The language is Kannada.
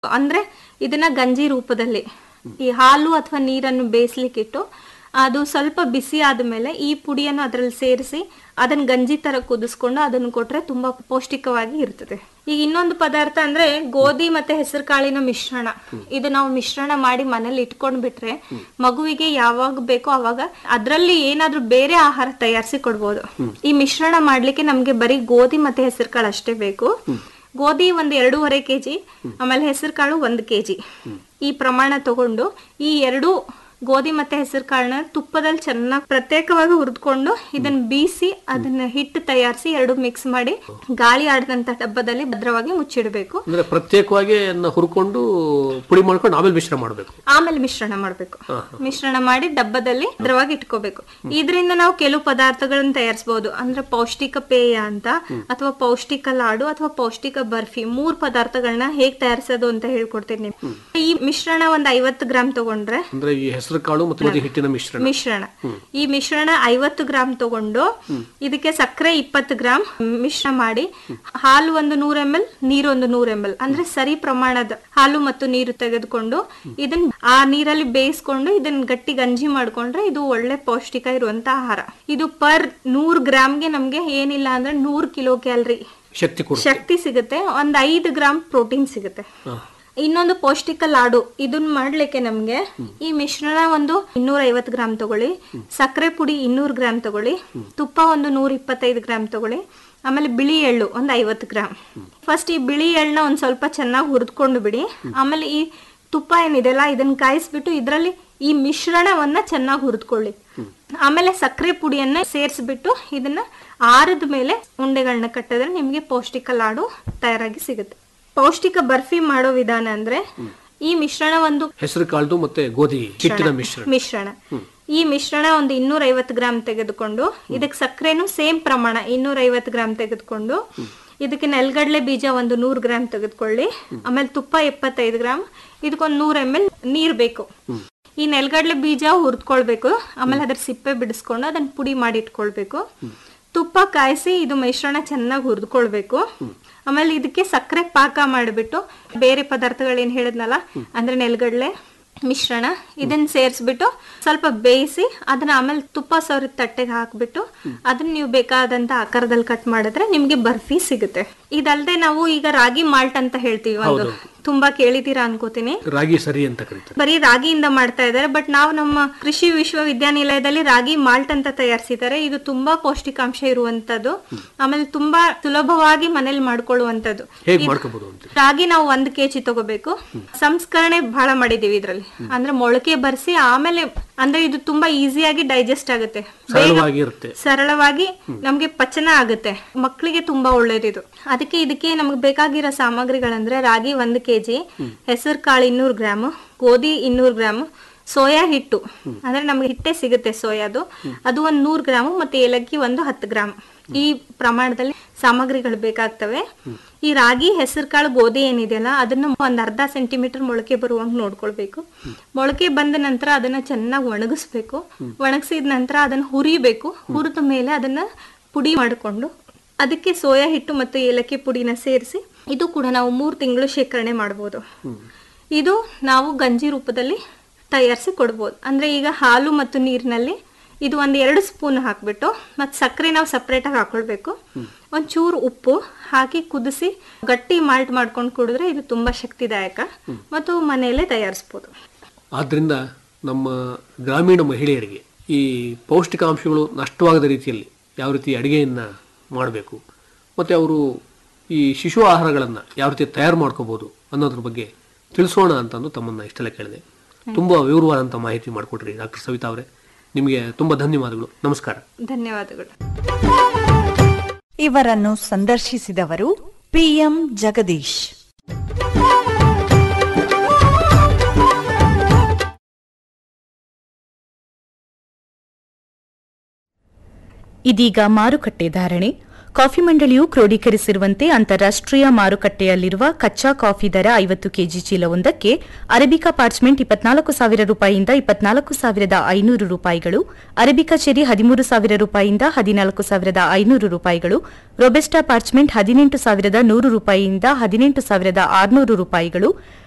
ಅಂದ್ರೆ ಇದನ್ನ ಗಂಜಿ ರೂಪದಲ್ಲಿ ಈ ಹಾಲು ಅಥವಾ ನೀರನ್ನು ಬೇಯಿಸ್ಲಿಕ್ಕಿಟ್ಟು ಅದು ಸ್ವಲ್ಪ ಬಿಸಿ ಆದ್ಮೇಲೆ ಈ ಪುಡಿಯನ್ನು ಅದರಲ್ಲಿ ಸೇರಿಸಿ ಅದನ್ನ ಗಂಜಿ ತರ ಕುದಿಸ್ಕೊಂಡು ಅದನ್ನು ಕೊಟ್ರೆ ತುಂಬಾ ಪೌಷ್ಟಿಕವಾಗಿ ಇರ್ತದೆ ಈಗ ಇನ್ನೊಂದು ಪದಾರ್ಥ ಅಂದ್ರೆ ಗೋಧಿ ಮತ್ತೆ ಹೆಸರು ಕಾಳಿನ ಮಿಶ್ರಣ ಇದು ನಾವು ಮಿಶ್ರಣ ಮಾಡಿ ಮನೇಲಿ ಇಟ್ಕೊಂಡ್ ಬಿಟ್ರೆ ಮಗುವಿಗೆ ಯಾವಾಗ ಬೇಕೋ ಅವಾಗ ಅದ್ರಲ್ಲಿ ಏನಾದ್ರೂ ಬೇರೆ ಆಹಾರ ತಯಾರಿಸಿ ಕೊಡ್ಬೋದು ಈ ಮಿಶ್ರಣ ಮಾಡ್ಲಿಕ್ಕೆ ನಮ್ಗೆ ಬರೀ ಗೋಧಿ ಮತ್ತೆ ಹೆಸರು ಕಾಳು ಅಷ್ಟೇ ಬೇಕು ಗೋಧಿ ಒಂದ್ ಎರಡೂವರೆ ಕೆಜಿ ಆಮೇಲೆ ಹೆಸರು ಕಾಳು ಒಂದ್ ಕೆಜಿ ಈ ಪ್ರಮಾಣ ತಗೊಂಡು ಈ ಎರಡು ಗೋಧಿ ಮತ್ತೆ ಹೆಸರು ಕಾಳನ್ನ ತುಪ್ಪದಲ್ಲಿ ಚೆನ್ನಾಗಿ ಪ್ರತ್ಯೇಕವಾಗಿ ಹುರಿದ್ಕೊಂಡು ಇದನ್ನ ಬೀಸಿ ಅದನ್ನ ಹಿಟ್ಟು ತಯಾರಿಸಿ ಎರಡು ಮಿಕ್ಸ್ ಮಾಡಿ ಗಾಳಿ ಆಡದಂತ ಡಬ್ಬದಲ್ಲಿ ಭದ್ರವಾಗಿ ಮುಚ್ಚಿಡಬೇಕು ಅಂದ್ರೆ ಪ್ರತ್ಯೇಕವಾಗಿ ಅದನ್ನ ಹುರ್ಕೊಂಡು ಪುಡಿ ಮಾಡ್ಕೊಂಡು ಆಮೇಲೆ ಮಿಶ್ರ ಮಾಡಬೇಕು ಆಮೇಲೆ ಮಿಶ್ರಣ ಮಾಡ್ಬೇಕು ಮಿಶ್ರಣ ಮಾಡಿ ಡಬ್ಬದಲ್ಲಿ ಭದ್ರವಾಗಿ ಇಟ್ಕೋಬೇಕು ಇದರಿಂದ ನಾವು ಕೆಲವು ಪದಾರ್ಥಗಳನ್ನ ತಯಾರಿಸಬಹುದು ಅಂದ್ರೆ ಪೌಷ್ಟಿಕ ಪೇಯ ಅಂತ ಅಥವಾ ಪೌಷ್ಟಿಕ ಲಾಡು ಅಥವಾ ಪೌಷ್ಟಿಕ ಬರ್ಫಿ ಮೂರ್ ಪದಾರ್ಥಗಳನ್ನ ಹೇಗ್ ತಯಾರಿಸೋದು ಅಂತ ಹೇಳ್ಕೊಡ್ತೀನಿ ನಿಮ್ಗೆ. ಈ ಮಿಶ್ರಣ ಒಂದ್ ಐವತ್ತು ಗ್ರಾಮ್ ತಗೊಂಡ್ರೆ ಅಂದ್ರೆ ಈ ಹೆಸರು ಕಾಳು ಮತ್ತು ಗೋಧಿ ಹಿಟ್ಟಿನ ಮಿಶ್ರಣ ಮಿಶ್ರಣ ಈ ಮಿಶ್ರಣ ಐವತ್ತು ಗ್ರಾಮ್ ತಗೊಂಡು ಇದಕ್ಕೆ ಸಕ್ಕರೆ ಇಪ್ಪತ್ತು ಗ್ರಾಮ್ ಮಿಶ್ರ ಮಾಡಿ ಹಾಲು ಒಂದು ನೂರ ಎಂ ಎಲ್ ನೀರು ಒಂದು ನೂರ ಎಂ ಎಲ್ ಅಂದ್ರೆ ಸರಿ ಪ್ರಮಾಣದ ಹಾಲು ಮತ್ತು ನೀರು ತೆಗೆದುಕೊಂಡು ಇದನ್ನ ಆ ನೀರಲ್ಲಿ ಬೇಯಿಸ್ಕೊಂಡು ಇದನ್ನ ಗಟ್ಟಿ ಗಂಜಿ ಮಾಡ್ಕೊಂಡ್ರೆ ಇದು ಒಳ್ಳೆ ಪೌಷ್ಟಿಕ ಇರುವಂತ ಆಹಾರ ಇದು ಪರ್ ನೂರ್ ಗ್ರಾಮ್ಗೆ ನಮ್ಗೆ ಏನಿಲ್ಲ ಅಂದ್ರೆ ನೂರ್ ಕಿಲೋ ಕ್ಯಾಲರಿ ಶಕ್ತಿ ಕೊಡು ಶಕ್ತಿ ಸಿಗುತ್ತೆ ಒಂದ್ ಐದು ಗ್ರಾಮ್ ಪ್ರೋಟೀನ್ ಸಿಗುತ್ತೆ ಇನ್ನೊಂದು ಪೌಷ್ಟಿಕ ಲಾಡು ಇದನ್ನ ಮಾಡ್ಲಿಕ್ಕೆ ನಮ್ಗೆ ಈ ಮಿಶ್ರಣ ಒಂದು ಇನ್ನೂರ ಐವತ್ತು ಗ್ರಾಮ್ ತಗೊಳ್ಳಿ ಸಕ್ಕರೆ ಪುಡಿ ಇನ್ನೂರು ಗ್ರಾಮ್ ತಗೊಳ್ಳಿ ತುಪ್ಪ ಒಂದು ನೂರ ಇಪ್ಪತ್ತೈದು ಗ್ರಾಮ್ ತಗೊಳ್ಳಿ ಆಮೇಲೆ ಬಿಳಿ ಎಳ್ಳು ಒಂದು ಐವತ್ತು ಗ್ರಾಮ್ ಫಸ್ಟ್ ಈ ಬಿಳಿ ಎಳ್ಳನ್ನ ಒಂದ್ ಸ್ವಲ್ಪ ಚೆನ್ನಾಗಿ ಹುರಿದ್ಕೊಂಡು ಬಿಡಿ ಆಮೇಲೆ ಈ ತುಪ್ಪ ಏನಿದೆಲ್ಲ ಇದನ್ನ ಕಾಯಿಸ್ಬಿಟ್ಟು ಇದರಲ್ಲಿ ಈ ಮಿಶ್ರಣವನ್ನ ಚೆನ್ನಾಗಿ ಹುರಿದ್ಕೊಳ್ಳಿ ಆಮೇಲೆ ಸಕ್ಕರೆ ಪುಡಿಯನ್ನ ಸೇರಿಸ್ಬಿಟ್ಟು ಇದನ್ನ ಆರದ ಮೇಲೆ ಉಂಡೆಗಳನ್ನ ಕಟ್ಟಿದ್ರೆ ನಿಮ್ಗೆ ಪೌಷ್ಟಿಕ ಲಾಡು ತಯಾರಾಗಿ ಸಿಗುತ್ತೆ ಪೌಷ್ಟಿಕ ಬರ್ಫಿ ಮಾಡೋ ವಿಧಾನ ಅಂದ್ರೆ ಈ ಮಿಶ್ರಣ ಒಂದು ಹೆಸರು ಕಾಳ್ದು ಮತ್ತೆ ಗೋಧಿ ಹಿಟ್ಟಿನ ಮಿಶ್ರಣ ಮಿಶ್ರಣ ಈ ಮಿಶ್ರಣ ಒಂದು ಇನ್ನೂರ ಐವತ್ತು ಗ್ರಾಮ್ ತೆಗೆದುಕೊಂಡು ಇದಕ್ಕೆ ಸಕ್ಕರೆನು ಸೇಮ್ ಪ್ರಮಾಣ ಇನ್ನೂರ ಐವತ್ತು ಗ್ರಾಮ್ ತೆಗೆದುಕೊಂಡು ಇದಕ್ಕೆ ನೆಲಗಡಲೆ ಬೀಜ ಒಂದು ನೂರು ಗ್ರಾಮ್ ತೆಗೆದುಕೊಳ್ಳಿ ಆಮೇಲೆ ತುಪ್ಪ ಎಪ್ಪತ್ತೈದು ಗ್ರಾಮ್ ಇದಕ್ಕೊಂದು ನೂರ ಎಮ್ ಎಲ್ ನೀರ್ ಬೇಕು ಈ ನೆಲಗಡಲೆ ಬೀಜ ಹುರಿದ್ಕೊಳ್ಬೇಕು ಆಮೇಲೆ ಅದ್ರ ಸಿಪ್ಪೆ ಬಿಡಿಸ್ಕೊಂಡು ಅದನ್ನ ಪುಡಿ ಮಾಡಿ ಇಟ್ಕೊಳ್ಬೇಕು ತುಪ್ಪ ಕಾಯಿಸಿ ಇದು ಮಿಶ್ರಣ ಚೆನ್ನಾಗಿ ಹುರಿದ್ಕೊಳ್ಬೇಕು ಆಮೇಲೆ ಇದಕ್ಕೆ ಸಕ್ಕರೆ ಪಾಕ ಮಾಡಿಬಿಟ್ಟು ಬೇರೆ ಪದಾರ್ಥಗಳೇನು ಹೇಳಿದ್ನಲ್ಲ ಅಂದ್ರೆ ನೆಲಗಡಲೆ ಮಿಶ್ರಣ ಇದನ್ನ ಸೇರಿಸ್ಬಿಟ್ಟು ಸ್ವಲ್ಪ ಬೇಯಿಸಿ ಅದನ್ನ ಆಮೇಲೆ ತುಪ್ಪ ಸವರಿದ ತಟ್ಟೆಗೆ ಹಾಕ್ಬಿಟ್ಟು ಅದನ್ನ ನೀವು ಬೇಕಾದಂತ ಆಕಾರದಲ್ಲಿ ಕಟ್ ಮಾಡಿದ್ರೆ ನಿಮ್ಗೆ ಬರ್ಫಿ ಸಿಗುತ್ತೆ ಇದಲ್ದೆ ನಾವು ಈಗ ರಾಗಿ ಮಾಲ್ಟ್ ಅಂತ ಹೇಳ್ತೀವಿ ಒಂದು ತುಂಬಾ ಕೇಳಿದೀರಾ ಅನ್ಕೋತೀನಿ ರಾಗಿ ಸರಿ ಅಂತ ಕರೀತಾರೆ ಬರೀ ರಾಗಿಯಿಂದ ಮಾಡ್ತಾ ಇದ್ದಾರೆ ಬಟ್ ನಾವು ನಮ್ಮ ಕೃಷಿ ವಿಶ್ವವಿದ್ಯಾನಿಲಯದಲ್ಲಿ ರಾಗಿ ಮಾಲ್ಟ್ ಅಂತ ತಯಾರಿಸಿದ್ದಾರೆ ಇದು ತುಂಬಾ ಪೌಷ್ಟಿಕಾಂಶ ಇರುವಂತದ್ದು ಆಮೇಲೆ ತುಂಬಾ ಸುಲಭವಾಗಿ ಮನೇಲಿ ಮಾಡ್ಕೊಳ್ಳುವಂತದ್ದು ಹೇಗ್ ಮಾಡ್ಕೋಬಹುದು ಅಂತ ರಾಗಿ ನಾವು ಒಂದ್ ಕೆಜಿ ತಗೋಬೇಕು ಸಂಸ್ಕರಣೆ ಬಹಳ ಮಾಡಿದೀವಿ ಇದ್ರಲ್ಲಿ ಅಂದ್ರೆ ಮೊಳಕೆ ಬರ್ಸಿ ಆಮೇಲೆ ಅಂದ್ರೆ ಇದು ತುಂಬಾ ಈಸಿಯಾಗಿ ಡೈಜೆಸ್ಟ್ ಆಗುತ್ತೆ ಸರಳವಾಗಿರುತ್ತೆ ಸರಳವಾಗಿ ನಮ್ಗೆ ಪಚನ ಆಗುತ್ತೆ ಮಕ್ಕಳಿಗೆ ತುಂಬಾ ಒಳ್ಳೇದಿದು ಅದಕ್ಕೆ ಇದಕ್ಕೆ ನಮ್ಗೆ ಬೇಕಾಗಿರೋ ಸಾಮಗ್ರಿಗಳಂದ್ರೆ ರಾಗಿ ಒಂದು ಕೆಜಿ ಹೆಸರು ಕಾಳು ಇನ್ನೂರು ಗ್ರಾಮ್ ಗೋಧಿ ಇನ್ನೂರು ಗ್ರಾಮ್ ಸೋಯಾ ಹಿಟ್ಟು ಅಂದ್ರೆ ನಮ್ಗೆ ಹಿಟ್ಟೆ ಸಿಗುತ್ತೆ ಸೋಯಾದು ಅದು ಒಂದ್ ನೂರ್ ಗ್ರಾಮ್ ಮತ್ತೆ ಏಲಕ್ಕಿ ಒಂದು ಹತ್ತು ಗ್ರಾಮ್ ಈ ಪ್ರಮಾಣದಲ್ಲಿ ಸಾಮಗ್ರಿಗಳು ಬೇಕಾಗ್ತವೆ ಈ ರಾಗಿ ಹೆಸರು ಕಾಳು ಗೋಧಿ ಏನಿದೆಯಲ್ಲ ಅದನ್ನ ಒಂದ್ ಅರ್ಧ ಸೆಂಟಿಮೀಟರ್ ಮೊಳಕೆ ಬರುವಂಗ್ ನೋಡ್ಕೊಳ್ಬೇಕು ಮೊಳಕೆ ಬಂದ ನಂತರ ಅದನ್ನ ಚೆನ್ನಾಗಿ ಒಣಗಿಸ್ಬೇಕು ಒಣಗಿಸಿದ ನಂತರ ಅದನ್ನ ಹುರಿಬೇಕು ಹುರಿದ ಮೇಲೆ ಅದನ್ನ ಪುಡಿ ಮಾಡಿಕೊಂಡು ಅದಕ್ಕೆ ಸೋಯಾ ಹಿಟ್ಟು ಮತ್ತು ಏಲಕ್ಕಿ ಪುಡಿನ ಸೇರಿಸಿ ಇದು ಕೂಡ ನಾವು ಮೂರು ತಿಂಗಳು ಶೇಖರಣೆ ಮಾಡ್ಬೋದು ಇದು ನಾವು ಗಂಜಿ ರೂಪದಲ್ಲಿ ತಯಾರಿಸಿ ಕೊಡ್ಬೋದು ಅಂದ್ರೆ ಈಗ ಹಾಲು ಮತ್ತು ನೀರಿನಲ್ಲಿ ಇದು ಒಂದು ಎರಡು ಸ್ಪೂನ್ ಹಾಕ್ಬಿಟ್ಟು ಮತ್ತು ಸಕ್ಕರೆ ನಾವು ಸಪ್ರೇಟಾಗಿ ಹಾಕೊಳ್ಬೇಕು ಒಂಚೂರು ಉಪ್ಪು ಹಾಕಿ ಕುದಿಸಿ ಗಟ್ಟಿ ಮಾಲ್ಟ್ ಮಾಡ್ಕೊಂಡು ಕುಡಿದ್ರೆ ಇದು ತುಂಬಾ ಶಕ್ತಿದಾಯಕ ಮತ್ತು ಮನೆಯಲ್ಲೇ ತಯಾರಿಸ್ಬೋದು ಆದ್ರಿಂದ ನಮ್ಮ ಗ್ರಾಮೀಣ ಮಹಿಳೆಯರಿಗೆ ಈ ಪೌಷ್ಟಿಕಾಂಶಗಳು ನಷ್ಟವಾಗದ ರೀತಿಯಲ್ಲಿ ಯಾವ ರೀತಿ ಅಡಿಗೆಯನ್ನ ಮಾಡಬೇಕು ಮತ್ತೆ ಅವರು ಈ ಶಿಶು ಆಹಾರಗಳನ್ನು ಯಾವ ರೀತಿ ತಯಾರು ಮಾಡ್ಕೋಬಹುದು ಅನ್ನೋದ್ರ ಬಗ್ಗೆ ತಿಳಿಸೋಣ ಅಂತಂದು ತಮ್ಮನ್ನ ಇಷ್ಟೆಲ್ಲ ಕೇಳಿದೆ ತುಂಬಾ ವಿವರವಾದಂಥ ಮಾಹಿತಿ ಮಾಡಿಕೊಟ್ರಿ ಡಾಕ್ಟರ್ ಸವಿತಾ ಅವರೇ ನಿಮಗೆ ತುಂಬಾ ಧನ್ಯವಾದಗಳು ನಮಸ್ಕಾರ ಧನ್ಯವಾದಗಳು ಇವರನ್ನು ಸಂದರ್ಶಿಸಿದವರು ಪಿಎಂ ಜಗದೀಶ್ ಇದೀಗ ಮಾರುಕಟ್ಟೆ ಧಾರಣೆ ಕಾಫಿ ಮಂಡಳಿಯು ಕ್ರೋಢೀಕರಿಸಿರುವಂತೆ ಅಂತಾರಾಷ್ಟ್ರೀಯ ಮಾರುಕಟ್ಟೆಯಲ್ಲಿರುವ ಕಚ್ಚಾ ಕಾಫಿ ದರ ಐವತ್ತು ಕೆಜಿ ಚೀಲವೊಂದಕ್ಕೆ ಅರೇಬಿಕಾ ಪಾರ್ಚ್ಮೆಂಟ್ ಇಪ್ಪತ್ನಾಲ್ಕು ಸಾವಿರ ರೂಪಾಯಿಯಿಂದ ಇಪ್ಪತ್ನಾಲ್ಕು ಸಾವಿರದ ಐನೂರು ರೂಪಾಯಿಗಳು ಅರೇಬಿಕಾ ಚೆರಿ ಹದಿಮೂರು ಸಾವಿರ ರೂಪಾಯಿಯಿಂದ ಹದಿನಾಲ್ಕು ಸಾವಿರದ ಐನೂರು ರೂಪಾಯಿಗಳು ರೊಬೆಸ್ಟಾ ಪಾರ್ಚ್ಮೆಂಟ್ ಹದಿನೆಂಟು ಸಾವಿರದ ನೂರು ರೂಪಾಯಿಯಿಂದ ಹದಿನೆಂಟು ಸಾವಿರದ ಆರುನೂರು ರೂಪಾಯಿಗಳು